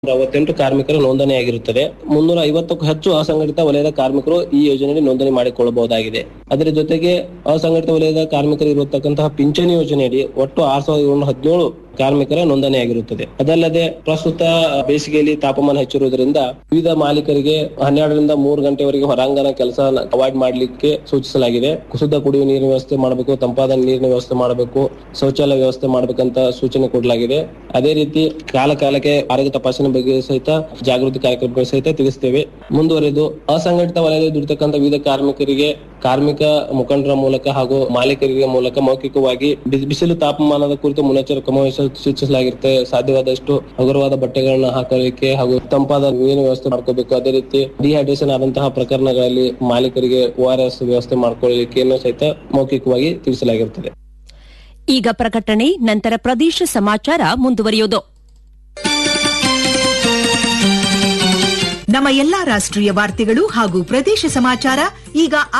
ಅರವತ್ತೆಂಟು ಕಾರ್ಮಿಕರ ನೋಂದಣಿಯಾಗಿರುತ್ತದೆ ಮುನ್ನೂರ ಐವತ್ತಕ್ಕೂ ಹೆಚ್ಚು ಅಸಂಘಟಿತ ವಲಯದ ಕಾರ್ಮಿಕರು ಈ ಯೋಜನೆಯಲ್ಲಿ ನೋಂದಣಿ ಮಾಡಿಕೊಳ್ಳಬಹುದಾಗಿದೆ ಅದರ ಜೊತೆಗೆ ಅಸಂಘಟಿತ ವಲಯದ ಕಾರ್ಮಿಕರು ಇರತಕ್ಕಂತಹ ಪಿಂಚಣಿ ಯೋಜನೆಯಡಿ ಒಟ್ಟು ಆರ್ ಸಾವಿರದ ಏಳ್ನೂರ ಹದಿನೇಳು ಕಾರ್ಮಿಕರ ನೋಂದಣಿಯಾಗಿರುತ್ತದೆ ಅದಲ್ಲದೆ ಪ್ರಸ್ತುತ ಬೇಸಿಗೆಯಲ್ಲಿ ತಾಪಮಾನ ಹೆಚ್ಚಿರುವುದರಿಂದ ವಿವಿಧ ಮಾಲೀಕರಿಗೆ ಹನ್ನೆರಡರಿಂದ ಮೂರು ಗಂಟೆವರೆಗೆ ಹೊರಾಂಗಣ ಕೆಲಸ ಅವಾಯ್ಡ್ ಮಾಡಲಿಕ್ಕೆ ಸೂಚಿಸಲಾಗಿದೆ ಶುದ್ಧ ಕುಡಿಯುವ ನೀರಿನ ವ್ಯವಸ್ಥೆ ಮಾಡಬೇಕು ತಂಪಾದ ನೀರಿನ ವ್ಯವಸ್ಥೆ ಮಾಡಬೇಕು ಶೌಚಾಲಯ ವ್ಯವಸ್ಥೆ ಮಾಡಬೇಕಂತ ಸೂಚನೆ ಕೊಡಲಾಗಿದೆ ಅದೇ ರೀತಿ ಕಾಲ ಕಾಲಕ್ಕೆ ಆರೋಗ್ಯ ತಪಾಸಣೆ ಬಗ್ಗೆ ಸಹಿತ ಜಾಗೃತಿ ಕಾರ್ಯಕ್ರಮಗಳು ಸಹಿತ ತಿಳಿಸ್ತೇವೆ ಮುಂದುವರೆದು ಅಸಂಘಟಿತ ವಲಯದಲ್ಲಿ ದುಡಿತಕ್ಕಂಥ ವಿವಿಧ ಕಾರ್ಮಿಕರಿಗೆ ಕಾರ್ಮಿಕ ಮುಖಂಡರ ಮೂಲಕ ಹಾಗೂ ಮಾಲೀಕರಿಗೆ ಮೂಲಕ ಮೌಖಿಕವಾಗಿ ಬಿಸಿ- ಬಿಸಿಲು ತಾಪಮಾನದ ಕುರಿತು ಮುನ್ನೆಚ್ಚರಿಕೆ ವಹಿಸಲು ಸೂಚಿಸಲಾಗಿರುತ್ತೆ ಸಾಧ್ಯವಾದಷ್ಟು ಹಗುರವಾದ ಬಟ್ಟೆಗಳನ್ನ ಹಾಕೊಳ್ಳಿಕ್ಕೆ ಹಾಗೂ ತಂಪಾದ ನೀರಿನ ವ್ಯವಸ್ಥೆ ಮಾಡ್ಕೋಬೇಕು ಅದೇ ರೀತಿ ಡಿಹೈಡ್ರೇಷನ್ ಆದಂತಹ ಪ್ರಕರಣಗಳಲ್ಲಿ ಮಾಲೀಕರಿಗೆ ಓ ಆರ್ ಎಸ್ ವ್ಯವಸ್ಥೆ ಮಾಡ್ಕೊಳ್ಳಿಕೆಯನ್ನು ಸಹಿತ ಮೌಖಿಕವಾಗಿ ತಿಳಿಸಲಾಗಿರುತ್ತದೆ ಈಗ ಪ್ರಕಟಣೆ ನಂತರ ಪ್ರದೇಶ ಸಮಾಚಾರ ಮುಂದುವರಿಯುವುದು ನಮ್ಮ ಎಲ್ಲಾ ರಾಷ್ಟ್ರೀಯ ವಾರ್ತೆಗಳು ಹಾಗೂ ಪ್ರದೇಶ ಸಮಾಚಾರ ಈಗ